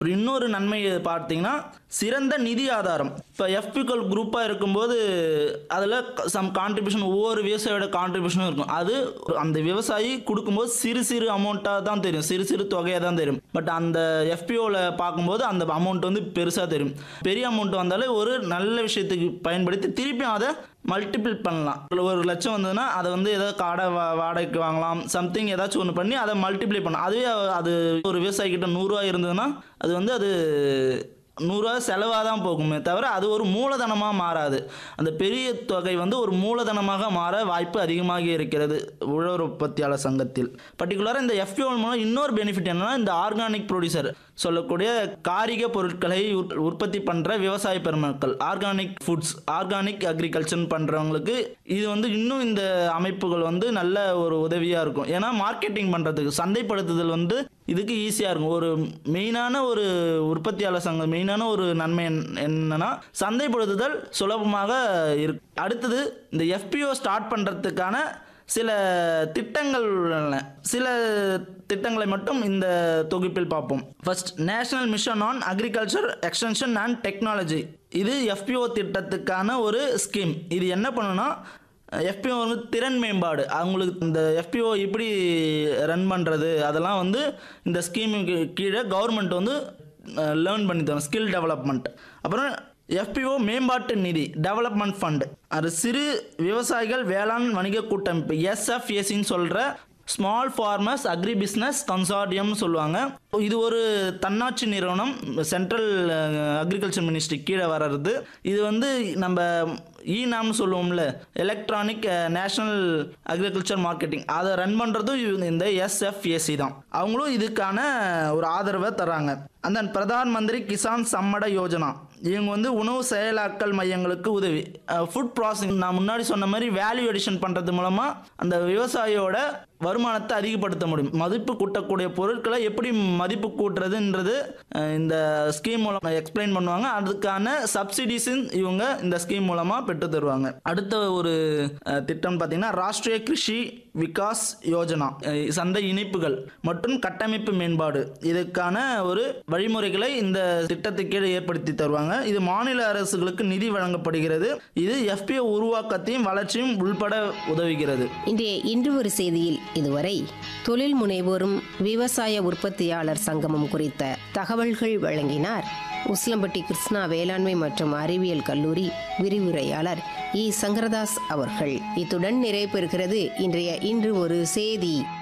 ஒரு இன்னொரு நன்மை பார்த்தீங்கன்னா சிறந்த நிதி ஆதாரம் இப்போ எஃபிகல் குரூப்பாக இருக்கும்போது அதில் சம் கான்ட்ரிபியூஷன் ஒவ்வொரு விவசாயியோட கான்ட்ரிபியூஷனும் இருக்கும் அது அந்த விவசாயி கொடுக்கும்போது சிறு சிறு அமௌண்ட்டாக தான் தெரியும் சிறு சிறு தொகையாக தான் தெரியும் பட் அந்த எஃபிஓவில் பார்க்கும்போது அந்த அமௌண்ட் வந்து பெருசாக தெரியும் பெரிய அமௌண்ட் வந்தாலே ஒரு நல்ல விஷயத்துக்கு பயன்படுத்தி திருப்பியும் அதை மல்டிபிள் பண்ணலாம் இதுல ஒரு லட்சம் வந்ததுன்னா அதை வந்து ஏதாவது காடை வா வாடகைக்கு வாங்கலாம் சம்திங் ஏதாச்சும் ஒன்று பண்ணி அதை மல்டிப்ளை பண்ணலாம் அதுவே அது ஒரு விவசாயி கிட்ட நூறுரூவா இருந்ததுன்னா அது வந்து அது நூறுரூவா செலவாக தான் போகுமே தவிர அது ஒரு மூலதனமாக மாறாது அந்த பெரிய தொகை வந்து ஒரு மூலதனமாக மாற வாய்ப்பு அதிகமாக இருக்கிறது உழவர் உற்பத்தியாளர் சங்கத்தில் பர்டிகுலராக இந்த எஃப்ஓ மூலம் இன்னொரு பெனிஃபிட் என்னன்னா இந்த ஆர்கானிக் ப்ரொடியூசர் சொல்லக்கூடிய காரிக பொருட்களை உற்- உற்பத்தி பண்ணுற விவசாய பெருமக்கள் ஆர்கானிக் ஃபுட்ஸ் ஆர்கானிக் அக்ரிகல்ச்சர் பண்ணுறவங்களுக்கு இது வந்து இன்னும் இந்த அமைப்புகள் வந்து நல்ல ஒரு உதவியாக இருக்கும் ஏன்னா மார்க்கெட்டிங் பண்ணுறதுக்கு சந்தைப்படுத்துதல் வந்து இதுக்கு ஈஸியாக இருக்கும் ஒரு மெயினான ஒரு உற்பத்தியாளர் சங்கம் மெயினான ஒரு நன்மை என்ன- என்னன்னா சந்தைப்படுத்துதல் சுலபமாக இருக்கு அடுத்தது இந்த எஃபிஓ ஸ்டார்ட் பண்ணுறதுக்கான சில திட்டங்கள் உள்ளன சில திட்டங்களை மட்டும் இந்த தொகுப்பில் பார்ப்போம் first national mission on agriculture extension and technology இது எஃபிஓ திட்டத்துக்கான ஒரு ஸ்கீம் இது என்ன பண்ணுன்னா எஃபிஓ வந்து திறன் மேம்பாடு அவங்களுக்கு இந்த எஃபிஓ எப்படி ரன் பண்ணுறது அதெல்லாம் வந்து இந்த ஸ்கீமுக்கு கீழே கவர்மெண்ட் வந்து லேர்ன் பண்ணி தரும் ஸ்கில் டெவலப்மெண்ட் அப்புறம் எஃபிஓ மேம்பாட்டு நிதி டெவலப்மெண்ட் ஃபண்ட் அது சிறு விவசாயிகள் வேளாண் வணிக கூட்டமைப்பு எஸ்எஃப்எஸ்சின்னு சொல்கிற ஸ்மால் ஃபார்மர்ஸ் அக்ரி பிஸ்னஸ் கன்சார்டியம்னு சொல்லுவாங்க இது ஒரு தன்னாட்சி நிறுவனம் சென்ட்ரல் அக்ரிகல்ச்சர் மினிஸ்ட்ரி கீழே வர்றது இது வந்து நம்ம ஈனாம்னு சொல்லுவோம்ல எலக்ட்ரானிக் நேஷனல் அக்ரிகல்ச்சர் மார்க்கெட்டிங் அதை ரன் பண்ணுறதும் இந்த எஸ்எஃப்ஏசி தான் அவங்களும் இதுக்கான ஒரு ஆதரவை தராங்க அந்த பிரதான் மந்திரி கிசான் சம்மட யோஜனா இவங்க வந்து உணவு செயலாக்கல் மையங்களுக்கு உதவி ஃபுட் ப்ராசஸிங் நான் முன்னாடி சொன்ன மாதிரி வேல்யூ எடிஷன் பண்ணுறது மூலமாக அந்த விவசாயியோட வருமானத்தை அதிகப்படுத்த முடியும் மதிப்பு கூட்டக்கூடிய பொருட்களை எப்படி மதிப்பு கூட்டுறதுன்றது அஹ், இந்த ஸ்கீம் மூலம் எக்ஸ்பிளைன் பண்ணுவாங்க அதுக்கான சப்சிடிஸும் இவங்க இந்த ஸ்கீம் மூலமாக பெற்று தருவாங்க அடுத்த ஒரு அஹ், திட்டம் பார்த்தீங்கன்னா ராஷ்டிரிய கிருஷி விகாஸ் யோஜனா அஹ், சந்தை இணைப்புகள் மற்றும் கட்டமைப்பு மேம்பாடு இதுக்கான ஒரு வழிமுறைகளை இந்த திட்டத்துக்கு கீழே ஏற்படுத்தி தருவாங்க இது மாநில அரசுகளுக்கு நிதி வழங்கப்படுகிறது இது எஃபிஓ உருவாக்கத்தையும் வளர்ச்சியும் உள்பட உதவுகிறது இன்றைய இன்று ஒரு செய்தியில் இதுவரை தொழில் முனைவோரும் விவசாய உற்பத்தியாளர் சங்கமும் குறித்த தகவல்கள் வழங்கினார் உஸ்லம்பட்டி கிருஷ்ணா வேளாண்மை மற்றும் அறிவியல் கல்லூரி விரிவுரையாளர் இ சங்கரதாஸ் அவர்கள் இத்துடன் நிறைவு பெறுகிறது இன்றைய இன்று ஒரு செய்தி